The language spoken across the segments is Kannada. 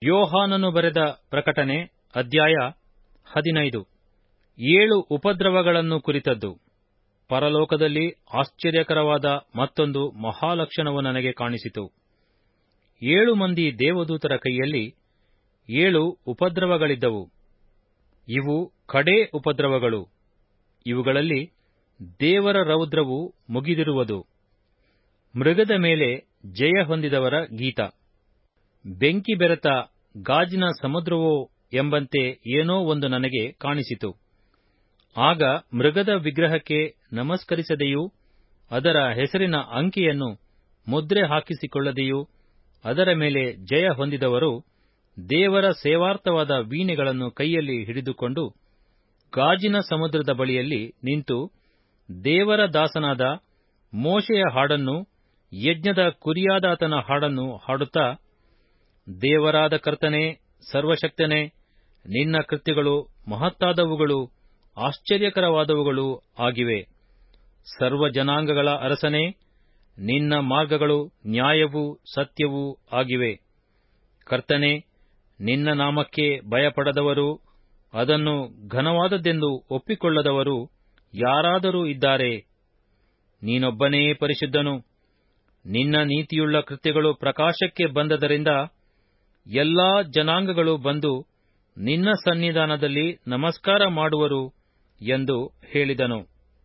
ಯೋಹಾನನು ಬರೆದ ಪ್ರಕಟಣೆ ಅಧ್ಯಾಯ ಹದಿನೈದು ಏಳು ಉಪದ್ರವಗಳನ್ನು ಕುರಿತದ್ದು ಪರಲೋಕದಲ್ಲಿ ಆಶ್ಚರ್ಯಕರವಾದ ಮತ್ತೊಂದು ಮಹಾಲಕ್ಷಣವು ನನಗೆ ಕಾಣಿಸಿತು ಏಳು ಮಂದಿ ದೇವದೂತರ ಕೈಯಲ್ಲಿ ಏಳು ಉಪದ್ರವಗಳಿದ್ದವು ಇವು ಕಡೇ ಉಪದ್ರವಗಳು ಇವುಗಳಲ್ಲಿ ದೇವರ ರೌದ್ರವು ಮುಗಿದಿರುವುದು ಮೃಗದ ಮೇಲೆ ಜಯ ಹೊಂದಿದವರ ಗೀತ ಬೆಂಕಿ ಬೆರೆತ ಗಾಜಿನ ಸಮುದ್ರವೋ ಎಂಬಂತೆ ಏನೋ ಒಂದು ನನಗೆ ಕಾಣಿಸಿತು ಆಗ ಮೃಗದ ವಿಗ್ರಹಕ್ಕೆ ನಮಸ್ಕರಿಸದೆಯೂ ಅದರ ಹೆಸರಿನ ಅಂಕೆಯನ್ನು ಮುದ್ರೆ ಹಾಕಿಸಿಕೊಳ್ಳದೆಯೂ ಅದರ ಮೇಲೆ ಜಯ ಹೊಂದಿದವರು ದೇವರ ಸೇವಾರ್ಥವಾದ ವೀಣೆಗಳನ್ನು ಕೈಯಲ್ಲಿ ಹಿಡಿದುಕೊಂಡು ಗಾಜಿನ ಸಮುದ್ರದ ಬಳಿಯಲ್ಲಿ ನಿಂತು ದೇವರ ದಾಸನಾದ ಮೋಶೆಯ ಹಾಡನ್ನು ಯಜ್ಞದ ಕುರಿಯಾದಾತನ ಹಾಡನ್ನು ಹಾಡುತ್ತಾ ದೇವರಾದ ಕರ್ತನೇ ಸರ್ವಶಕ್ತನೇ ನಿನ್ನ ಕೃತ್ಯಗಳು ಮಹತ್ತಾದವುಗಳು ಆಶ್ಚರ್ಯಕರವಾದವುಗಳೂ ಆಗಿವೆ ಸರ್ವ ಜನಾಂಗಗಳ ಅರಸನೇ ನಿನ್ನ ಮಾರ್ಗಗಳು ನ್ಯಾಯವೂ ಸತ್ಯವೂ ಆಗಿವೆ ಕರ್ತನೇ ನಿನ್ನ ನಾಮಕ್ಕೆ ಭಯಪಡದವರು ಅದನ್ನು ಘನವಾದದ್ದೆಂದು ಒಪ್ಪಿಕೊಳ್ಳದವರು ಯಾರಾದರೂ ಇದ್ದಾರೆ ನೀನೊಬ್ಬನೇ ಪರಿಶುದ್ಧನು ನಿನ್ನ ನೀತಿಯುಳ್ಳ ಕೃತ್ಯಗಳು ಪ್ರಕಾಶಕ್ಕೆ ಬಂದದರಿಂದ ಎಲ್ಲಾ ಜನಾಂಗಗಳು ಬಂದು ನಿನ್ನ ಸನ್ನಿಧಾನದಲ್ಲಿ ನಮಸ್ಕಾರ ಮಾಡುವರು ಎಂದು ಹೇಳಿದನು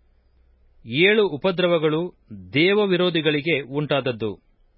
ಏಳು ಉಪದ್ರವಗಳು ದೇವ ವಿರೋಧಿಗಳಿಗೆ ಉಂಟಾದದ್ದು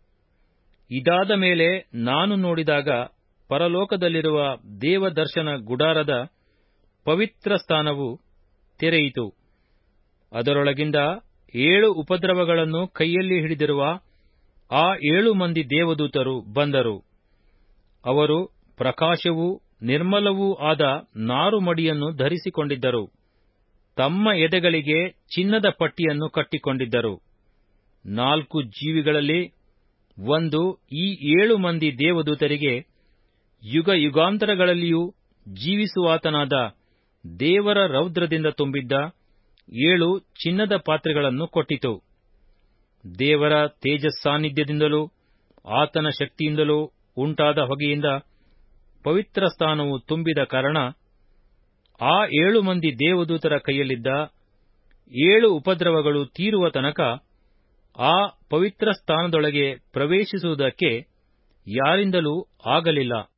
ಇದಾದ ಮೇಲೆ ನಾನು ನೋಡಿದಾಗ ಪರಲೋಕದಲ್ಲಿರುವ ದೇವದರ್ಶನ ಗುಡಾರದ ಪವಿತ್ರ ಸ್ಥಾನವು ತೆರೆಯಿತು ಅದರೊಳಗಿಂದ ಏಳು ಉಪದ್ರವಗಳನ್ನು ಕೈಯಲ್ಲಿ ಹಿಡಿದಿರುವ ಆ ಏಳು ಮಂದಿ ದೇವದೂತರು ಬಂದರು ಅವರು ಪ್ರಕಾಶವೂ ನಿರ್ಮಲವೂ ಆದ ನಾರು ಮಡಿಯನ್ನು ಧರಿಸಿಕೊಂಡಿದ್ದರು ತಮ್ಮ ಎದೆಗಳಿಗೆ ಚಿನ್ನದ ಪಟ್ಟಿಯನ್ನು ಕಟ್ಟಿಕೊಂಡಿದ್ದರು ನಾಲ್ಕು ಜೀವಿಗಳಲ್ಲಿ ಒಂದು ಈ ಏಳು ಮಂದಿ ದೇವದೂತರಿಗೆ ಯುಗ ಯುಗಾಂತರಗಳಲ್ಲಿಯೂ ಜೀವಿಸುವಾತನಾದ ದೇವರ ರೌದ್ರದಿಂದ ತುಂಬಿದ್ದ ಏಳು ಚಿನ್ನದ ಪಾತ್ರೆಗಳನ್ನು ಕೊಟ್ಟಿತು ದೇವರ ತೇಜಸ್ಸಾನ್ನಿಧ್ಯದಿಂದಲೂ ಆತನ ಶಕ್ತಿಯಿಂದಲೂ ಉಂಟಾದ ಹೊಗೆಯಿಂದ ಪವಿತ್ರ ಸ್ಥಾನವು ತುಂಬಿದ ಕಾರಣ ಆ ಏಳು ಮಂದಿ ದೇವದೂತರ ಕೈಯಲ್ಲಿದ್ದ ಏಳು ಉಪದ್ರವಗಳು ತೀರುವ ತನಕ ಆ ಪವಿತ್ರ ಸ್ಥಾನದೊಳಗೆ ಪ್ರವೇಶಿಸುವುದಕ್ಕೆ ಯಾರಿಂದಲೂ ಆಗಲಿಲ್ಲ